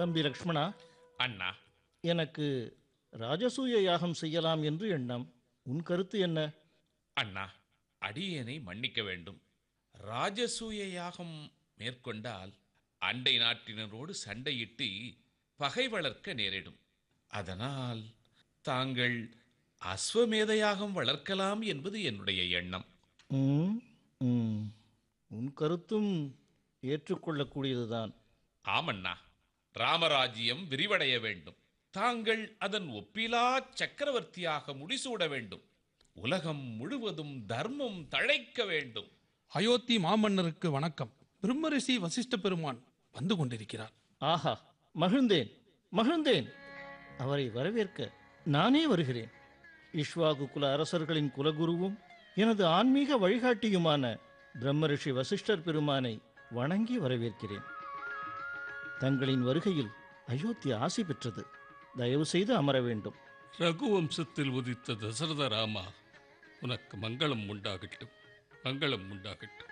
தம்பி லக்ஷ்மணா அண்ணா எனக்கு ராஜசூய யாகம் செய்யலாம் என்று எண்ணம் உன் கருத்து என்ன அண்ணா அடியேனை மன்னிக்க வேண்டும் ராஜசூய யாகம் மேற்கொண்டால் அண்டை நாட்டினரோடு சண்டையிட்டு பகை வளர்க்க நேரிடும் அதனால் தாங்கள் அஸ்வமேத யாகம் வளர்க்கலாம் என்பது என்னுடைய எண்ணம் ம், ம். உன் கருத்தும் ஏற்றுக்கொள்ளக்கூடியதுதான் ஆமண்ணா ராமராஜ்யம் விரிவடைய வேண்டும் தாங்கள் அதன் ஒப்பிலா சக்கரவர்த்தியாக முடிசூட வேண்டும் உலகம் முழுவதும் தர்மம் தழைக்க வேண்டும் அயோத்தி மாமன்னருக்கு வணக்கம் பிரம்மரிஷி வசிஷ்ட பெருமான் வந்து கொண்டிருக்கிறார் ஆஹா மகிழ்ந்தேன் மகிழ்ந்தேன் அவரை வரவேற்க நானே வருகிறேன் இஷ்வாகு குல அரசர்களின் குலகுருவும் எனது ஆன்மீக வழிகாட்டியுமான பிரம்மரிஷி வசிஷ்டர் பெருமானை வணங்கி வரவேற்கிறேன் தங்களின் வருகையில் அயோத்தி ஆசி பெற்றது தயவு செய்து அமர வேண்டும் ரகுவம்சத்தில் உதித்த தசரத ராமா உனக்கு மங்களம் உண்டாகட்டும் மங்களம் உண்டாகட்டும்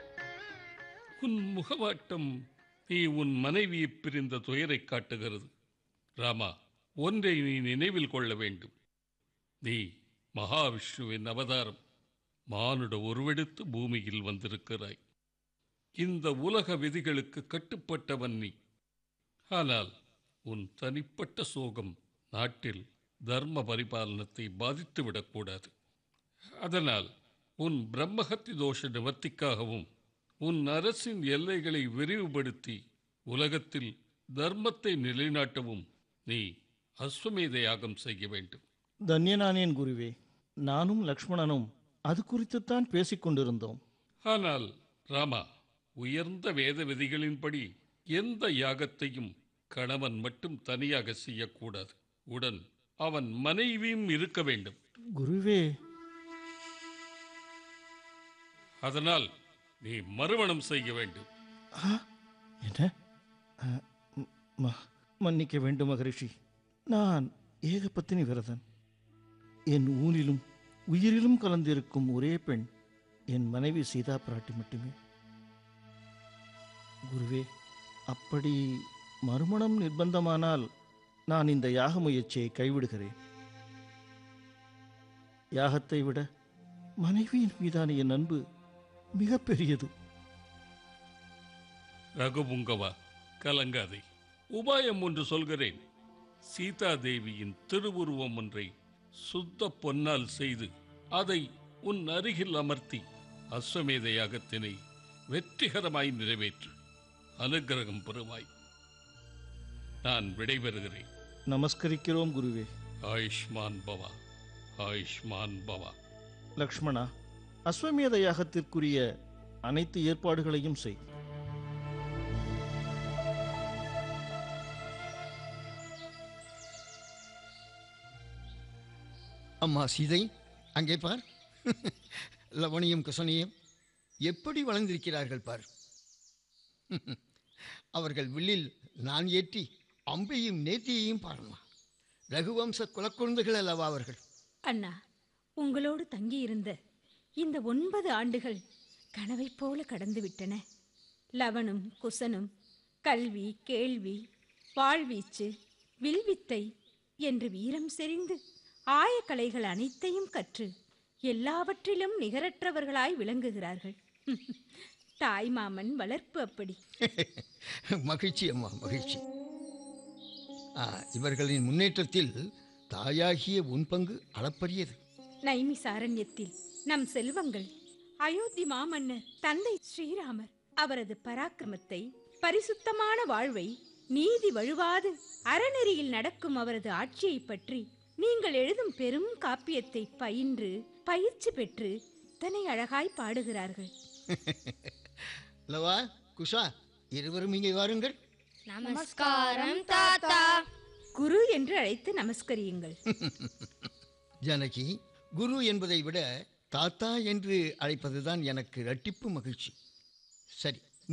உன் முகவாட்டம் நீ உன் மனைவியை பிரிந்த துயரை காட்டுகிறது ராமா ஒன்றை நீ நினைவில் கொள்ள வேண்டும் நீ மகாவிஷ்ணுவின் அவதாரம் மானுட உருவெடுத்து பூமியில் வந்திருக்கிறாய் இந்த உலக விதிகளுக்கு கட்டுப்பட்டவன் நீ ஆனால் உன் தனிப்பட்ட சோகம் நாட்டில் தர்ம பரிபாலனத்தை பாதித்துவிடக்கூடாது அதனால் உன் பிரம்மஹத்தி தோஷ நிவர்த்திக்காகவும் உன் அரசின் எல்லைகளை விரிவுபடுத்தி உலகத்தில் தர்மத்தை நிலைநாட்டவும் நீ அஸ்வமேத யாகம் செய்ய வேண்டும் தன்யனானேன் குருவே நானும் லக்ஷ்மணனும் அது குறித்துத்தான் பேசிக் கொண்டிருந்தோம் ஆனால் ராமா உயர்ந்த வேத விதிகளின்படி எந்த யாகத்தையும் கணவன் மட்டும் தனியாக செய்யக்கூடாது உடன் அவன் மனைவியும் இருக்க வேண்டும் குருவே அதனால் நீ மறுமணம் செய்ய வேண்டும் ஆ, என்ன ஆ, ம், ம- மன்னிக்க வேண்டும் மகரிஷி நான் ஏகபத்தினி விரதன் என் ஊனிலும் உயிரிலும் கலந்திருக்கும் ஒரே பெண் என் மனைவி சீதா பிராட்டி மட்டுமே குருவே அப்படி மறுமணம் நிர்பந்தமானால் நான் இந்த யாக முயற்சியை கைவிடுகிறேன் யாகத்தை விட மனைவியின் மீதான என் அன்பு மிகப்பெரியது ரகுபுங்கவா கலங்காதே உபாயம் ஒன்று சொல்கிறேன் சீதா தேவியின் திருவுருவம் ஒன்றை சுத்த பொன்னால் செய்து அதை உன் அருகில் அமர்த்தி அஸ்வமேத யாகத்தினை வெற்றிகரமாய் நிறைவேற்று அனுக்கிரகம் பெறுவாய் நான் விடைபெறுகிறேன் நமஸ்கரிக்கிறோம் குருவே ஆயுஷ்மான் பவா ஆயுஷ்மான் பவா லக்ஷ்மணா அஸ்வமேத யாகத்திற்குரிய அனைத்து ஏற்பாடுகளையும் செய் அம்மா சீதை அங்கே பார் லவணியும் குசனியும் எப்படி வளர்ந்திருக்கிறார்கள் பார் அவர்கள் வில்லில் நான் ஏற்றி அம்பையும் நேத்தியையும் பாருமா ரகுவம்ச குலக்குழந்தைகள் அல்லவா அவர்கள் அண்ணா உங்களோடு தங்கியிருந்த இந்த ஒன்பது ஆண்டுகள் கனவைப் போல கடந்து விட்டன லவனும் குசனும் கல்வி கேள்வி வாழ்வீச்சு வில்வித்தை என்று வீரம் செறிந்து ஆயக்கலைகள் அனைத்தையும் கற்று எல்லாவற்றிலும் நிகரற்றவர்களாய் விளங்குகிறார்கள் தாய்மாமன் வளர்ப்பு அப்படி மகிழ்ச்சி அம்மா மகிழ்ச்சி ஆ, இவர்களின் முன்னேற்றத்தில் தாயாகிய உன் பங்கு அளப்பரியது நைமி சாரண்யத்தில் நம் செல்வங்கள் அயோத்தி மாமன்னர் தந்தை ஸ்ரீராமர் அவரது பராக்கிரமத்தை பரிசுத்தமான வாழ்வை நீதி வழுவாது அறநெறியில் நடக்கும் அவரது ஆட்சியை பற்றி நீங்கள் எழுதும் பெரும் காப்பியத்தை பயின்று பயிற்சி பெற்று இத்தனை அழகாய் பாடுகிறார்கள் லவா குஷா இருவரும் இங்கே வாருங்கள் நமஸ்காரம் தாத்தா குரு என்று அழைத்து நமஸ்கரியுங்கள் ஜானகி குரு என்பதை விட தாத்தா என்று அழைப்பதுதான் எனக்கு இரட்டிப்பு மகிழ்ச்சி சரி